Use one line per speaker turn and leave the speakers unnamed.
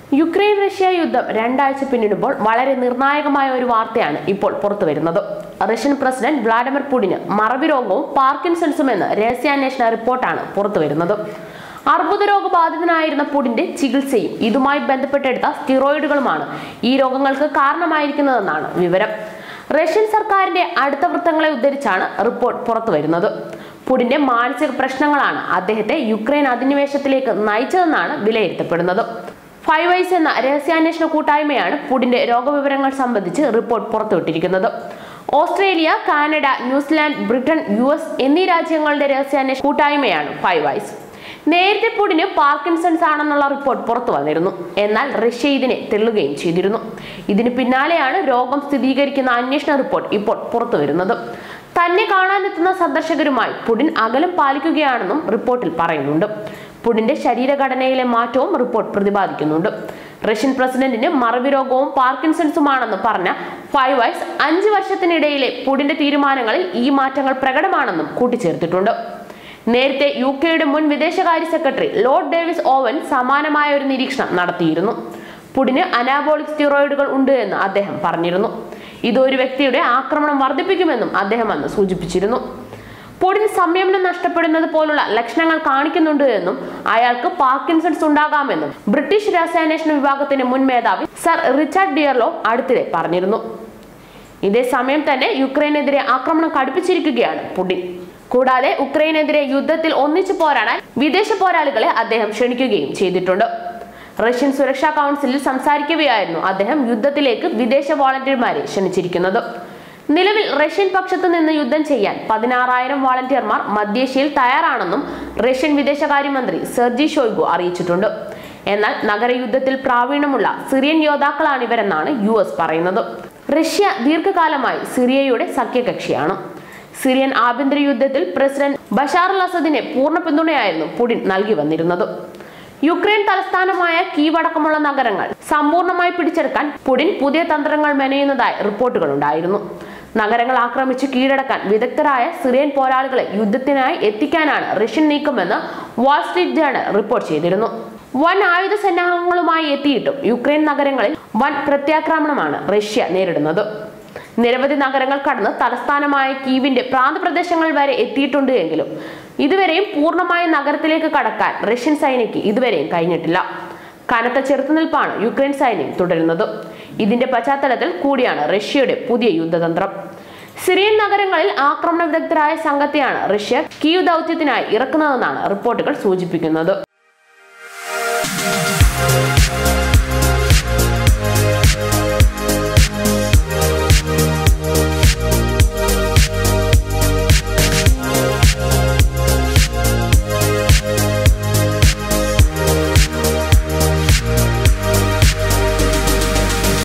Ukraine Russia യുദ്ധം രണ്ടാഴ്ച പിന്നിടുമ്പോൾ വളരെ നിർണായകമായ ഒരു വാർത്തയാണ് ഇപ്പോൾ പുറത്തു വരുന്നത് റഷ്യൻ പ്രസിഡന്റ് വ്ളാഡിമിർ പുടിന് മറവി രോഗവും പാർക്കിൻസൺസും എന്ന് രഹസ്യാന്വേഷണ റിപ്പോർട്ടാണ് പുറത്തു വരുന്നത് അർബുദ രോഗബാധിതനായിരുന്ന പുടിന്റെ ചികിത്സയും ഇതുമായി ബന്ധപ്പെട്ടെടുത്ത സ്റ്റിറോയിഡുകളുമാണ് ഈ രോഗങ്ങൾക്ക് കാരണമായിരിക്കുന്നതെന്നാണ് വിവരം റഷ്യൻ സർക്കാരിന്റെ അടുത്ത വൃത്തങ്ങളെ ഉദ്ധരിച്ചാണ് റിപ്പോർട്ട് പുറത്തു വരുന്നത് പുടിന്റെ മാനസിക പ്രശ്നങ്ങളാണ് അദ്ദേഹത്തെ യുക്രൈൻ അധിനിവേശത്തിലേക്ക് നയിച്ചതെന്നാണ് വിലയിരുത്തപ്പെടുന്നത് ഫൈവ് ഐസ് എന്ന രഹസ്യാന്വേഷണ കൂട്ടായ്മയാണ് പുടിന്റെ രോഗവിവരങ്ങൾ സംബന്ധിച്ച് റിപ്പോർട്ട് പുറത്തുവിട്ടിരിക്കുന്നത് Australia Canada New Zealand Britain U S എന്നീ രാജ്യങ്ങളുടെ രഹസ്യാന്വേഷണ കൂട്ടായ്മയാണ് ഫൈവ് ഐസ് നേരത്തെ പുടിന് പാർക്കിൻസൺസ് ആണെന്നുള്ള റിപ്പോർട്ട് പുറത്തു വന്നിരുന്നു എന്നാൽ റഷ്യ ഇതിനെ തെള്ളുകയും ചെയ്തിരുന്നു ഇതിന് പിന്നാലെയാണ് രോഗം സ്ഥിരീകരിക്കുന്ന അന്വേഷണ റിപ്പോർട്ട് ഇപ്പോൾ പുറത്തു വരുന്നത് തന്നെ കാണാനെത്തുന്ന സന്ദർശകരുമായി പുടിൻ അകലം പാലിക്കുകയാണെന്നും റിപ്പോർട്ടിൽ പറയുന്നുണ്ട് പുടിന്റെ ശരീരഘടനയിലെ മാറ്റവും റിപ്പോർട്ട് പ്രതിപാദിക്കുന്നുണ്ട് റഷ്യൻ പ്രസിഡന്റിന് മറവി രോഗവും പാർക്കിൻസൺസുമാണെന്ന് പറഞ്ഞ ഫൈവ് വൈസ് അഞ്ച് വർഷത്തിനിടയിലെ പുടിന്റെ തീരുമാനങ്ങളിൽ ഈ മാറ്റങ്ങൾ പ്രകടമാണെന്നും കൂട്ടിച്ചേർത്തിട്ടുണ്ട് നേരത്തെ യു കെയുടെ മുൻ വിദേശകാര്യ സെക്രട്ടറി ലോർഡ് ഡേവിസ് ഓവൻ സമാനമായ ഒരു നിരീക്ഷണം നടത്തിയിരുന്നു പുടിന് അനാബോളിക് സ്റ്റിറോയിഡുകൾ ഉണ്ട് എന്ന് അദ്ദേഹം പറഞ്ഞിരുന്നു ഇത് ഒരു വ്യക്തിയുടെ ആക്രമണം വർദ്ധിപ്പിക്കുമെന്നും അദ്ദേഹം അന്ന് സൂചിപ്പിച്ചിരുന്നു പുടിൻ സംയമനം നഷ്ടപ്പെടുന്നത് പോലുള്ള ലക്ഷണങ്ങൾ കാണിക്കുന്നുണ്ട് എന്നും അയാൾക്ക് പാർക്കിൻസൺസ് ഉണ്ടാകാമെന്നും ബ്രിട്ടീഷ് രഹസ്യാന്വേഷണ വിഭാഗത്തിന്റെ മുൻ മേധാവി സർ റിച്ചാർഡ് ഡിയർലോ അടുത്തിടെ പറഞ്ഞിരുന്നു ഇതേ സമയം തന്നെ യുക്രൈനെതിരെ ആക്രമണം കടുപ്പിച്ചിരിക്കുകയാണ് പുടിൻ കൂടാതെ ഉക്രൈനെതിരെ യുദ്ധത്തിൽ ഒന്നിച്ചു പോരാടാൻ വിദേശ പോരാളികളെ അദ്ദേഹം ക്ഷണിക്കുകയും ചെയ്തിട്ടുണ്ട് റഷ്യൻ സുരക്ഷാ കൗൺസിലിൽ സംസാരിക്കവെയായിരുന്നു അദ്ദേഹം യുദ്ധത്തിലേക്ക് വിദേശ വോളണ്ടിയർമാരെ ക്ഷണിച്ചിരിക്കുന്നത് നിലവിൽ റഷ്യൻ പക്ഷത്തു നിന്ന് യുദ്ധം ചെയ്യാൻ പതിനാറായിരം വോളണ്ടിയർമാർ മധ്യേഷ്യയിൽ തയ്യാറാണെന്നും റഷ്യൻ വിദേശകാര്യമന്ത്രി സെർജി ഷോയ്ഗു അറിയിച്ചിട്ടുണ്ട് എന്നാൽ നഗരയുദ്ധത്തിൽ പ്രാവീണ്യമുള്ള സിറിയൻ യോദ്ധാക്കളാണ് ഇവരെന്നാണ് യു എസ് പറയുന്നത് റഷ്യ ദീർഘകാലമായി സിറിയയുടെ സഖ്യകക്ഷിയാണ് സിറിയൻ ആഭ്യന്തര യുദ്ധത്തിൽ പ്രസിഡന്റ് ബഷാർ അൽ അസദിനെ പൂർണ്ണ പിന്തുണയായിരുന്നു പുടിൻ നൽകി വന്നിരുന്നത് യുക്രൈൻ തലസ്ഥാനമായ കീവ് അടക്കമുള്ള നഗരങ്ങൾ സമ്പൂർണ്ണമായി പിടിച്ചെടുക്കാൻ പുടിൻ പുതിയ തന്ത്രങ്ങൾ മെനയുന്നതായി റിപ്പോർട്ടുകൾ ഉണ്ടായിരുന്നു നഗരങ്ങൾ ആക്രമിച്ച് കീഴടക്കാൻ വിദഗ്ധരായ സിറിയൻ പോരാളികളെ യുദ്ധത്തിനായി എത്തിക്കാനാണ് റഷ്യൻ നീക്കമെന്ന് വാൾ സ്ട്രീറ്റ് ജേണൽ റിപ്പോർട്ട് ചെയ്തിരുന്നു വൻ ആയുധ സന്നാഹങ്ങളുമായി എത്തിയിട്ടും യുക്രൈൻ നഗരങ്ങളിൽ വൻ പ്രത്യാക്രമണമാണ് റഷ്യ നേരിടുന്നത് നിരവധി നഗരങ്ങൾ കടന്ന് തലസ്ഥാനമായ കീവിന്റെ പ്രാന്തപ്രദേശങ്ങൾ വരെ എത്തിയിട്ടുണ്ട് എങ്കിലും ഇതുവരെയും പൂർണ്ണമായ നഗരത്തിലേക്ക് കടക്കാൻ റഷ്യൻ സൈന്യക്ക് ഇതുവരെയും കഴിഞ്ഞിട്ടില്ല കനത്ത ചെറുത്തുനിൽപ്പാണ് യുക്രൈൻ സൈന്യം തുടരുന്നത് ഇതിന്റെ പശ്ചാത്തലത്തിൽ കൂടിയാണ് റഷ്യയുടെ പുതിയ യുദ്ധതന്ത്രം സിറിയൻ നഗരങ്ങളിൽ ആക്രമണ വിദഗ്ധരായ സംഘത്തെയാണ് റഷ്യ കീവ് ദൗത്യത്തിനായി ഇറക്കുന്നതെന്നാണ് റിപ്പോർട്ടുകൾ സൂചിപ്പിക്കുന്നത്